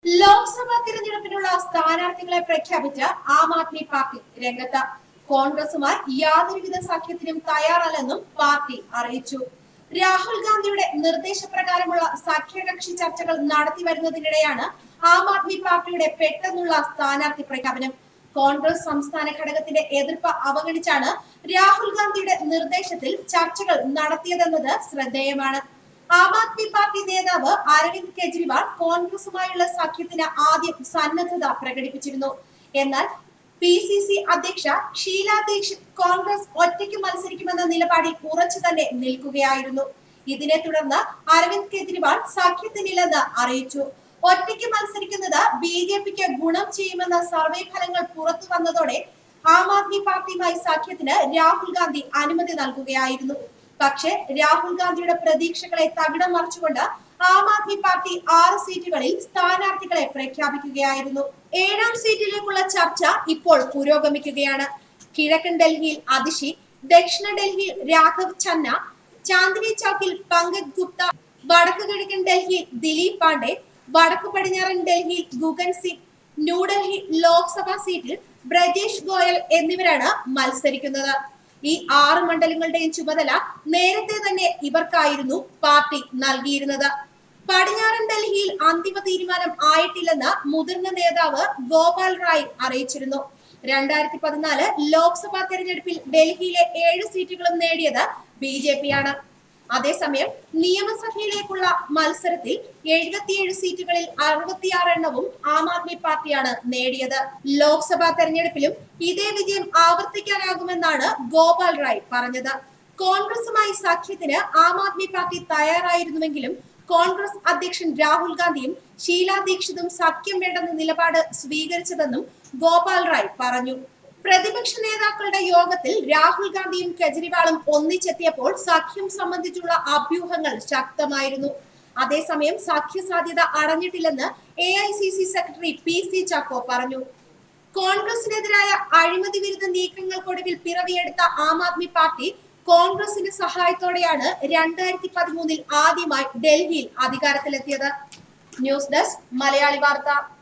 ലോക്സഭാ തിരഞ്ഞെടുപ്പിനുള്ള സ്ഥാനാർത്ഥികളെ പ്രഖ്യാപിച്ച ആം ആദ്മി പാർട്ടി രംഗത്ത് കോൺഗ്രസുമായി യാതൊരുവിധ സഖ്യത്തിനും തയ്യാറല്ലെന്നും പാർട്ടി അറിയിച്ചു രാഹുൽ ഗാന്ധിയുടെ നിർദ്ദേശപ്രകാരമുള്ള സഖ്യകക്ഷി ചർച്ചകൾ നടത്തി വരുന്നതിനിടെയാണ് ആം ആദ്മി പാർട്ടിയുടെ പെട്ടെന്നുള്ള സ്ഥാനാർത്ഥി പ്രഖ്യാപനം കോൺഗ്രസ് സംസ്ഥാന ഘടകത്തിന്റെ എതിർപ്പ് അവഗണിച്ചാണ് രാഹുൽ ഗാന്ധിയുടെ നിർദ്ദേശത്തിൽ ചർച്ചകൾ നടത്തിയതെന്നത് ശ്രദ്ധേയമാണ് ആം ആദ്മി പാർട്ടി നേതാവ് അരവിന്ദ് കെജ്രിവാൾ കോൺഗ്രസുമായുള്ള സഖ്യത്തിന് ആദ്യം സന്നദ്ധത പ്രകടിപ്പിച്ചിരുന്നു എന്നാൽ പി സി സി അധ്യക്ഷ ഷീല ദീക്ഷിത് കോൺഗ്രസ് ഒറ്റയ്ക്ക് മത്സരിക്കുമെന്ന നിലപാടിൽ ഉറച്ചു തന്നെ നിൽക്കുകയായിരുന്നു ഇതിനെ തുടർന്ന് അരവിന്ദ് കെജ്രിവാൾ സഖ്യത്തിനില്ലെന്ന് അറിയിച്ചു ഒറ്റയ്ക്ക് മത്സരിക്കുന്നത് ബി ജെ പിക്ക് ഗുണം ചെയ്യുമെന്ന സർവേ ഫലങ്ങൾ പുറത്തു വന്നതോടെ ആം ആദ്മി പാർട്ടിയുമായി സഖ്യത്തിന് രാഹുൽ ഗാന്ധി അനുമതി നൽകുകയായിരുന്നു പക്ഷേ രാഹുൽ ഗാന്ധിയുടെ പ്രതീക്ഷകളെ തകിടം മറിച്ചുകൊണ്ട് ആം ആദ്മി പാർട്ടി ആറ് സീറ്റുകളിൽ സ്ഥാനാർത്ഥികളെ പ്രഖ്യാപിക്കുകയായിരുന്നു ഏഴാം സീറ്റിലേക്കുള്ള ചർച്ച ഇപ്പോൾ പുരോഗമിക്കുകയാണ് കിഴക്കൻ ഡൽഹിയിൽ അതിഷി ദക്ഷിണ ഡൽഹിയിൽ രാഘവ് ഛന്ന ചാന്ദിനി ചൌക്കിൽ പങ്കജ് ഗുപ്ത വടക്ക് കിഴക്കൻ ഡൽഹിയിൽ ദിലീപ് പാണ്ഡെ വടക്കു പടിഞ്ഞാറൻ ഡൽഹിയിൽ ഗുഗൻ സിംഗ് ന്യൂഡൽഹി ലോക്സഭാ സീറ്റിൽ ബ്രജേഷ് ഗോയൽ എന്നിവരാണ് മത്സരിക്കുന്നത് ഈ ആറ് മണ്ഡലങ്ങളുടെയും ചുമതല നേരത്തെ തന്നെ ഇവർക്കായിരുന്നു പാർട്ടി നൽകിയിരുന്നത് പടിഞ്ഞാറൻ ഡൽഹിയിൽ അന്തിമ തീരുമാനം ആയിട്ടില്ലെന്ന് മുതിർന്ന നേതാവ് ഗോപാൽ റായ് അറിയിച്ചിരുന്നു രണ്ടായിരത്തി പതിനാല് ലോക്സഭാ തെരഞ്ഞെടുപ്പിൽ ഡൽഹിയിലെ ഏഴ് സീറ്റുകളും നേടിയത് ബി ജെ പിയാണ് അതേസമയം നിയമസഭയിലേക്കുള്ള മത്സരത്തിൽ എഴുപത്തിയേഴ് സീറ്റുകളിൽ അറുപത്തിയാറ് എണ്ണവും ആം ആദ്മി പാർട്ടിയാണ് നേടിയത് ലോക്സഭാ തെരഞ്ഞെടുപ്പിലും ഇതേ വിജയം ആവർത്തിക്കാനാകുമെന്നാണ് ഗോപാൽ റായ് പറഞ്ഞത് കോൺഗ്രസുമായി സഖ്യത്തിന് ആം ആദ്മി പാർട്ടി തയ്യാറായിരുന്നുവെങ്കിലും കോൺഗ്രസ് അധ്യക്ഷൻ രാഹുൽ ഗാന്ധിയും ഷീല ദീക്ഷിതും സഖ്യം വേണ്ടെന്ന നിലപാട് സ്വീകരിച്ചതെന്നും ഗോപാൽ റായ് പറഞ്ഞു പ്രതിപക്ഷ നേതാക്കളുടെ യോഗത്തിൽ രാഹുൽ ഗാന്ധിയും കെജ്രിവാളും ഒന്നിച്ചെത്തിയപ്പോൾ സഖ്യം സംബന്ധിച്ചുള്ള അഭ്യൂഹങ്ങൾ ശക്തമായിരുന്നു അതേസമയം സഖ്യ സാധ്യത അടഞ്ഞിട്ടില്ലെന്ന് A I C C secretary P C Chacko പറഞ്ഞു കോൺഗ്രസിനെതിരായ അഴിമതി വിരുദ്ധ നീക്കങ്ങൾക്കൊടുവിൽ പിറവിയെടുത്ത ആം ആദ്മി പാർട്ടി കോൺഗ്രസിന്റെ സഹായത്തോടെയാണ് രണ്ടായിരത്തി പതിമൂന്നിൽ ആദ്യമായി ഡൽഹിയിൽ അധികാരത്തിലെത്തിയത് ന്യൂസ് ഡെസ്ക് മലയാളി വാർത്ത